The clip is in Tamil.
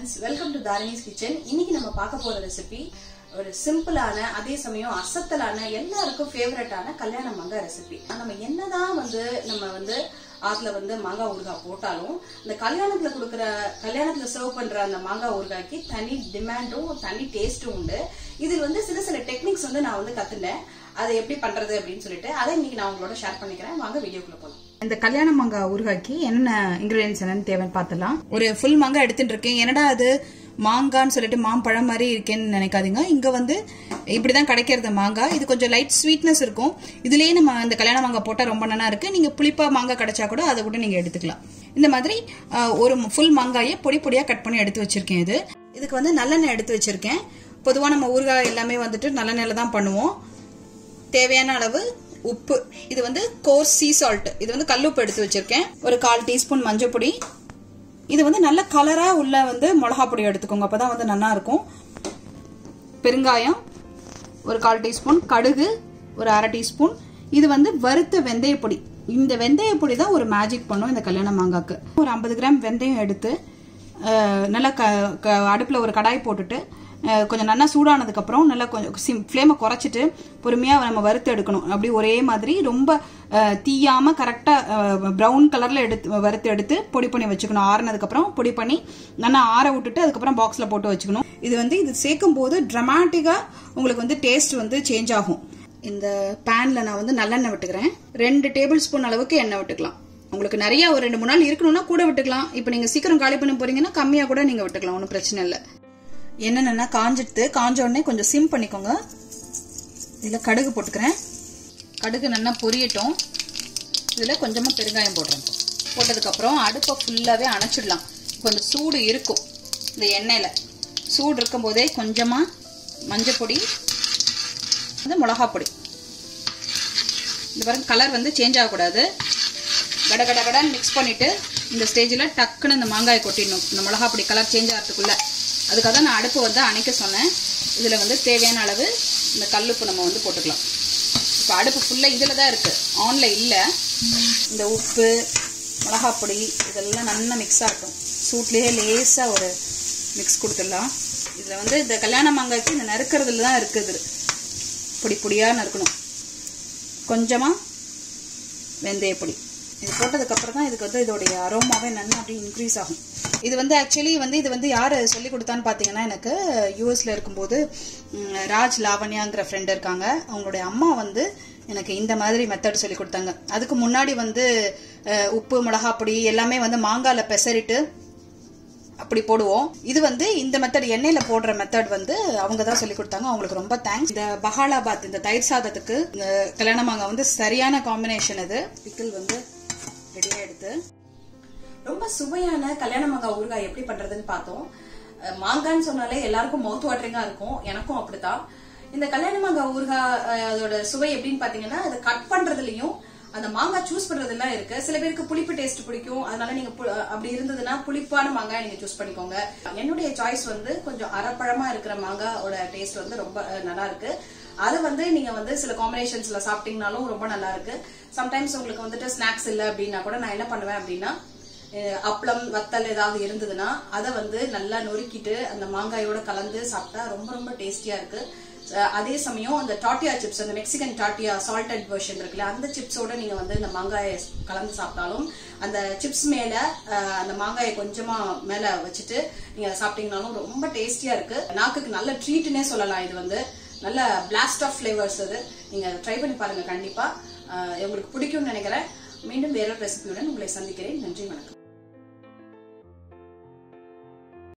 Friends welcome to Dharani's kitchen இன்னைக்கு நம்ம பார்க்க போற ரெசிபி ஒரு சிம்பிளான அதே சமயம் அசத்தலான எல்லாருக்கும் ஃபேவரட்டான கல்யாண மாங்காய் ரெசிபி நம்ம என்னதான் வந்து நம்ம வந்து ஆத்துல வந்து மாங்காய் ஊறுகாய் போட்டாலும் இந்த கல்யாணத்துல கொடுக்குற கல்யாணத்துல சர்வ் பண்ற அந்த மாங்காய் ஊறுகாய்க்கு தனி டிமாண்டும் தனி டேஸ்டும் உண்டு இதில் வந்து சில சில டெக்னிக்ஸ் வந்து நான் வந்து கத்துனேன் அதை எப்படி பண்றது அப்படின்னு சொல்லிட்டு அதை இன்னைக்கு நான் உங்களோட ஷேர் பண்ணிக்கிறேன் வாங்க வீடியோக்குள்ள போகலாம் இந்த கல்யாண மாங்காய் ஊறுகாய்க்கு என்னென்ன இன்கிரீடியன்ஸ் என்னன்னு தேவைன்னு பார்த்தலாம் ஒரு ஃபுல் மாங்காய் எடுத்துட்டு இருக்கேன் என்னடா அது மாங்கான்னு சொல்லிட்டு மாம்பழம் மாதிரி இருக்கேன்னு நினைக்காதீங்க இங்க வந்து இப்படிதான் கிடைக்கிறது மாங்காய் இது கொஞ்சம் லைட் ஸ்வீட்னஸ் இருக்கும் இதுலயே நம்ம இந்த கல்யாண மாங்காய் போட்டா ரொம்ப நல்லா இருக்கு நீங்க புளிப்பா மாங்காய் கிடைச்சா கூட அதை கூட நீங்க எடுத்துக்கலாம் இந்த மாதிரி அஹ், ஒரு ஃபுல் மாங்காயை பொடி பொடியா கட் பண்ணி எடுத்து வச்சிருக்கேன் இது இதுக்கு வந்து நல்லெண்ணெய் எடுத்து வச்சிருக்கேன் பொதுவா நம்ம ஊறுகாய் எல்லாமே வந்துட்டு நல்லெண்ணெயில தான் பண்ணுவோம் தேவையான அளவு உப்பு இது வந்து கோர்ஸ் சீ சால்ட் இது வந்து கல்லுப்பு எடுத்து வச்சிருக்கேன் ஒரு கால் டீஸ்பூன் மஞ்சள் பொடி இது வந்து நல்ல கலரா உள்ள வந்து மிளகா பொடி எடுத்துக்கோங்க அப்பதான் வந்து நல்லா இருக்கும் பெருங்காயம் ஒரு கால் டீஸ்பூன் கடுகு ஒரு அரை டீஸ்பூன் இது வந்து வறுத்த வெந்தய பொடி இந்த வெந்தய பொடி தான் ஒரு மேஜிக் பண்ணும் இந்த கல்யாண மாங்காக்கு ஒரு ஐம்பது கிராம் வெந்தயம் எடுத்து அஹ், நல்லா க க- அடுப்புல ஒரு கடாய் போட்டுட்டு அஹ், கொஞ்சம் நல்லா சூடானதுக்கு அப்புறம் நல்லா கொஞ்சம் சிம் ஃப்ளேமை குறைச்சிட்டு பொறுமையா நம்ம வறுத்து எடுக்கணும் அப்படி ஒரே மாதிரி ரொம்ப அஹ், தீயாம கரெக்டா ப்ரௌன் கலர்ல எடுத்து வறுத்து எடுத்து பொடி பண்ணி வச்சுக்கணும் ஆறுனதுக்கு அப்புறம் பொடி பண்ணி நல்லா ஆற விட்டுட்டு அதுக்கப்புறம் பாக்ஸ்ல போட்டு வச்சுக்கணும் இது வந்து இது சேர்க்கும் போது ட்ரமாட்டிக்கா உங்களுக்கு வந்து டேஸ்ட் வந்து சேஞ்ச் ஆகும் இந்த பேன்ல நான் வந்து நல்லெண்ணெய் விட்டுக்கிறேன் ரெண்டு டேபிள் ஸ்பூன் அளவுக்கு எண்ணெய் விட்டுக்கலாம் உங்களுக்கு நிறைய ஒரு ரெண்டு மூணு நாள் இருக்கணும்னா கூட விட்டுக்கலாம் இப்போ நீங்க சீக்கிரம் காலி பண்ண போறீங்கன்னா கம்மியா கூட நீங்க விட்டுக்கலாம் ஒன்றும் பிரச்சனை இல்லை என்னென்னா காஞ்சிட்டு காஞ்ச உடனே கொஞ்சம் சிம் பண்ணிக்கோங்க இதில் கடுகு போட்டுக்கிறேன் கடுகு நல்லா பொரியட்டும் இதில் கொஞ்சமாக பெருங்காயம் போடுறேன் இப்போ. போட்டதுக்கப்புறம் அடுப்பை ஃபுல்லாகவே அணைச்சிடலாம் கொஞ்சம் சூடு இருக்கும் இந்த எண்ணெயில் சூடு இருக்கும்போதே கொஞ்சமாக மஞ்சள் பொடி வந்து மிளகா பொடி இந்த பாருங்க கலர் வந்து சேஞ்ச் ஆகக்கூடாது கட கட கடன்னு மிக்ஸ் பண்ணிட்டு இந்த ஸ்டேஜில் டக்குன்னு இந்த மாங்காயை கொட்டிடணும் இந்த மிளகா பொடி கலர் சேஞ்ச் ஆகிறதுக்குள்ள அதுக்காக தான் நான் அடுப்பு வந்து அணைக்க சொன்னேன் இதில் வந்து தேவையான அளவு இந்த கல்லுப்பு நம்ம வந்து போட்டுக்கலாம் இப்போ அடுப்பு ஃபுல்லாக இதில் தான் இருக்குது ஆனில் இல்லை இந்த உப்பு மிளகா பொடி இதெல்லாம் நல்லா மிக்ஸ் ஆகட்டும் சூட்லேயே லேசாக ஒரு மிக்ஸ் கொடுத்துடலாம் இதில் வந்து இந்த கல்யாண மாங்காய்க்கு இந்த நறுக்கிறதுல தான் இருக்குது பொடி பொடியாக நறுக்கணும் கொஞ்சமாக வெந்தய பொடி இது போட்டதுக்கு அப்புறம் தான் இதுக்கு வந்து இதோடைய அரோமாவே நல்லா அப்படியே இன்க்ரீஸ் ஆகும் இது வந்து ஆக்சுவலி வந்து இது வந்து யார் சொல்லி கொடுத்தான்னு பார்த்தீங்கன்னா எனக்கு யூஎஸ்ல இருக்கும்போது ம், ராஜ் லாவண்யாங்கிற ஃப்ரெண்ட் இருக்காங்க அவங்களுடைய அம்மா வந்து எனக்கு இந்த மாதிரி மெத்தட் சொல்லி கொடுத்தாங்க அதுக்கு முன்னாடி வந்து அஹ், உப்பு மிளகா பொடி எல்லாமே வந்து மாங்கால பெசரிட்டு அப்படி போடுவோம் இது வந்து இந்த மெத்தட் எண்ணெயில போடுற மெத்தட் வந்து அவங்க தான் சொல்லி கொடுத்தாங்க அவங்களுக்கு ரொம்ப தேங்க்ஸ் இந்த பஹாலாபாத் இந்த தயிர் சாதத்துக்கு இந்த கல்யாண மாங்காய் வந்து சரியான காம்பினேஷன் இது பிக்கிள் வந்து ரெடியா எடுத்து ரொம்ப சுவையான கல்யாண மாங்காய் ஊறுகாய் எப்படி பண்றதுன்னு பார்த்தோம் அஹ் மாங்கான்னு சொன்னாலே எல்லாருக்கும் மவுத் வாட்டரிங்கா இருக்கும் எனக்கும் அப்படித்தான் இந்த கல்யாண மாங்காய் ஊறுகாய் அஹ் அதோட சுவை எப்படின்னு பாத்தீங்கன்னா அதை கட் பண்றதுலயும் அந்த மாங்காய் சூஸ் பண்றதெல்லாம் இருக்கு சில பேருக்கு புளிப்பு டேஸ்ட் பிடிக்கும் அதனால நீங்க பு- அப்படி இருந்ததுன்னா புளிப்பான மாங்காய் நீங்க சூஸ் பண்ணிக்கோங்க என்னுடைய சாய்ஸ் வந்து கொஞ்சம் அரைப்பழமா இருக்கிற மாங்காயோட டேஸ்ட் வந்து ரொம்ப அஹ், நல்லா இருக்கு அது வந்து நீங்க வந்து சில காம்பினேஷன்ஸ்ல சாப்பிட்டீங்கனாலும் ரொம்ப நல்லா இருக்கு சம்டைம்ஸ் உங்களுக்கு வந்துட்டு ஸ்நாக்ஸ் இல்ல அப்படின்னா கூட நான் என்ன பண்ணுவேன் அப்படின்னா அஹ் அப்பளம் வத்தல் ஏதாவது இருந்ததுன்னா அதை வந்து நல்லா நொறுக்கிட்டு அந்த மாங்காயோட கலந்து சாப்பிட்டா ரொம்ப ரொம்ப டேஸ்டியா இருக்கு அஹ் அதே சமயம் அந்த டாட்டியா சிப்ஸ் அந்த மெக்சிகன் டாட்டியா சால்டட் வெர்ஷன் இருக்குல்ல அந்த சிப்ஸோட நீங்க வந்து இந்த மாங்காயை கலந்து சாப்பிட்டாலும் அந்த சிப்ஸ் மேல அஹ் அந்த மாங்காயை கொஞ்சமா மேல வச்சுட்டு நீங்க சாப்பிட்டீங்கனாலும் ரொம்ப டேஸ்டியா இருக்கு நாக்குக்கு நல்ல ட்ரீட்னே சொல்லலாம் இது வந்து நல்ல பிளாஸ்ட் ஆஃப் ஃபிளேவர்ஸ் அது நீங்க ட்ரை பண்ணி பாருங்க கண்டிப்பா அஹ் உங்களுக்கு பிடிக்கும்னு நினைக்கிறேன் மீண்டும் வேறொரு ரெசிபியுடன் உங்களை சந்திக்கிறேன் நன்றி வணக்கம்